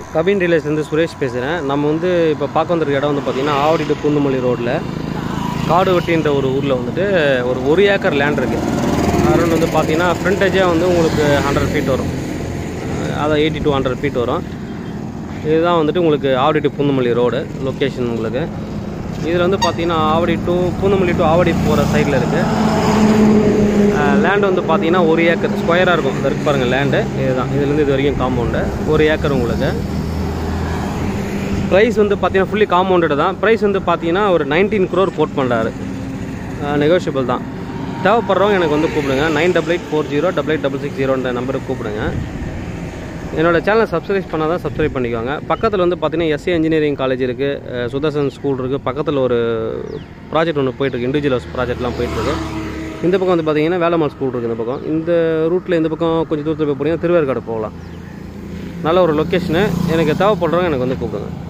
கபின் ரிலேஸ்லேருந்து சுரேஷ் பேசுகிறேன் நம்ம வந்து இப்போ பார்க்க வந்திருக்க இடம் வந்து பார்த்திங்கன்னா ஆவடி டு குண்டுமல்லி ரோட்டில் காடுவட்டின்ற ஒரு ஊரில் வந்துட்டு ஒரு ஒரு ஏக்கர் லேண்ட் இருக்குது அரௌண்ட் வந்து பார்த்தீங்கன்னா ஃப்ரண்டேஜாக வந்து உங்களுக்கு ஹண்ட்ரட் ஃபீட் வரும் அதான் எயிட்டி டு ஹண்ட்ரட் ஃபீட் வரும் இதுதான் வந்துட்டு உங்களுக்கு Avadi to Poonamallee road location உங்களுக்கு இதில் வந்து பார்த்தீங்கன்னா ஆவடி டு பூந்தமல்லி டு ஆவடி போகிற சைடில் இருக்குது லேண்ட் வந்து பார்த்தீங்கன்னா ஒரு ஏக்கர் ஸ்கொயராக இருக்கும் இந்த இருக்கு பாருங்கள் லேண்டு இதுதான் இதுலேருந்து இது வரைக்கும் காம்பவுண்டு ஒரு ஏக்கர் உங்களுக்கு ப்ரைஸ் வந்து பார்த்தீங்கன்னா ஃபுல்லி காம்பவுண்டட் தான் ப்ரைஸ் வந்து பார்த்தீங்கன்னா ஒரு நைன்டீன் க்ரோர் கோட் பண்ணுறாரு நெகோஷியபிள் தான் தேவைப்படுறவங்க எனக்கு வந்து கூப்பிடுங்க nine double eight four zero double eight double six ஜீரோன்ற நம்பருக்கு கூப்பிடுங்க என்னோடய சேனலை சப்ஸ்கிரைப் பண்ணால் தான் சப்ஸ்கிரைப் பண்ணிக்கோங்க பக்கத்தில் வந்து பார்த்தீங்கன்னா எஸ்ஏ இன்ஜினியரிங் காலேஜ் இருக்குது சுதர்சன் ஸ்கூல் இருக்குது பக்கத்தில் ஒரு ப்ராஜெக்ட் ஒன்று போயிட்டுருக்கு இண்டிவிஜுவல் ஹவுஸ் ப்ராஜெக்ட்லாம் போயிட்டுருக்கு இந்த பக்கம் வந்து பார்த்தீங்கன்னா வேலம்மாள் ஸ்கூல் இருக்குது இந்த பக்கம் இந்த ரூட்டில் இந்த பக்கம் கொஞ்சம் தூரத்தில் போய் போனீங்கன்னா திருவேற்காடு போகலாம் நல்ல ஒரு லொக்கேஷனு எனக்கு தேவைப்படுறவங்க எனக்கு வந்து கூப்பிடுங்க